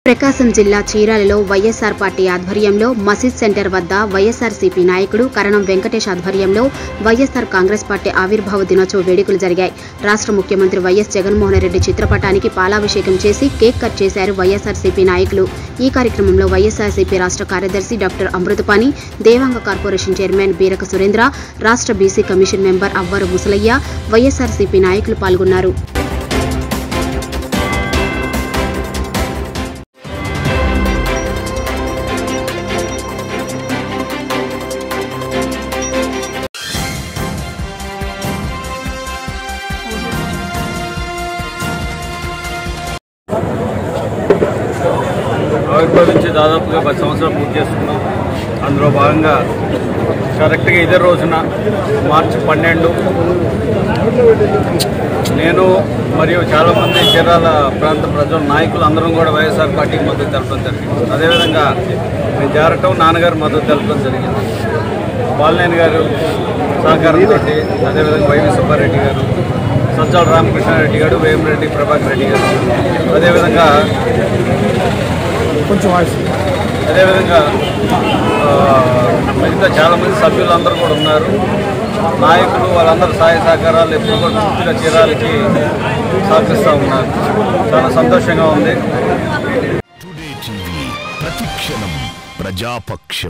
ప్రకాశం జిల్లా చీరాలలో వైఎస్ఆర్ పార్టీ ఆధ్వర్యంలో మసీద్ సెంటర్ వద్ద వైఎస్ఆర్సీపీ నాయకుడు కరణం వెంకటేష్ ఆధ్వర్యంలో వైఎస్ఆర్ కాంగ్రెస్ పార్టీ ఆవిర్భావ దినోత్సవ వేడుకలు జరిగాయి రాష్ట్ర ముఖ్యమంత్రి వైఎస్ జగన్మోహన్ రెడ్డి చిత్రపటానికి పాలాభిషేకం చేసి కేక్ కట్ చేశారు వైఎస్ఆర్సీపీ నాయకులు ఈ కార్యక్రమంలో వైఎస్ఆర్సీపీ రాష్ట్ర కార్యదర్శి doctor Amrutapani Devanga corporation chairman Beeraka Surendra రాష్ట్ర బీసీ కమిషన్ మెంబర్ అవ్వరు ముసలయ్య వైఎస్ఆర్సీపీ నాయకులు పాల్గొన్నారు ఆవిర్భవించి దాదాపుగా పది సంవత్సరాలు పూర్తి చేసుకున్నాం అందులో భాగంగా కరెక్ట్గా ఇదే రోజున మార్చి పన్నెండు నేను మరియు చాలామంది చీరాల ప్రాంత ప్రజల నాయకులు అందరం కూడా వైఎస్ఆర్ పార్టీకి మద్దతు తెలపడం జరిగింది అదేవిధంగా నేను చేరటం నాన్నగారు మద్దతు తెలపడం జరిగింది బాలినేని గారు సహకారంతో అదేవిధంగా వైవి సుబ్బారెడ్డి గారు సజ్జల రామకృష్ణారెడ్డి గారు వేమిరెడ్డి ప్రభాకర్ రెడ్డి గారు అదేవిధంగా కొంచెం వాయిస్ అదేవిధంగా ఆ, మిగతా చాలామంది సభ్యులందరూ కూడా ఉన్నారు నాయకులు వాళ్ళందరూ సహాయ సహకారాలు ఎప్పుడు కూడా పూర్తిగా చీరాలకి సహకరిస్తూ ఉన్నారు చాలా సంతోషంగా ఉంది టుడే టీవీ ప్రతిక్షణం ప్రజాపక్షం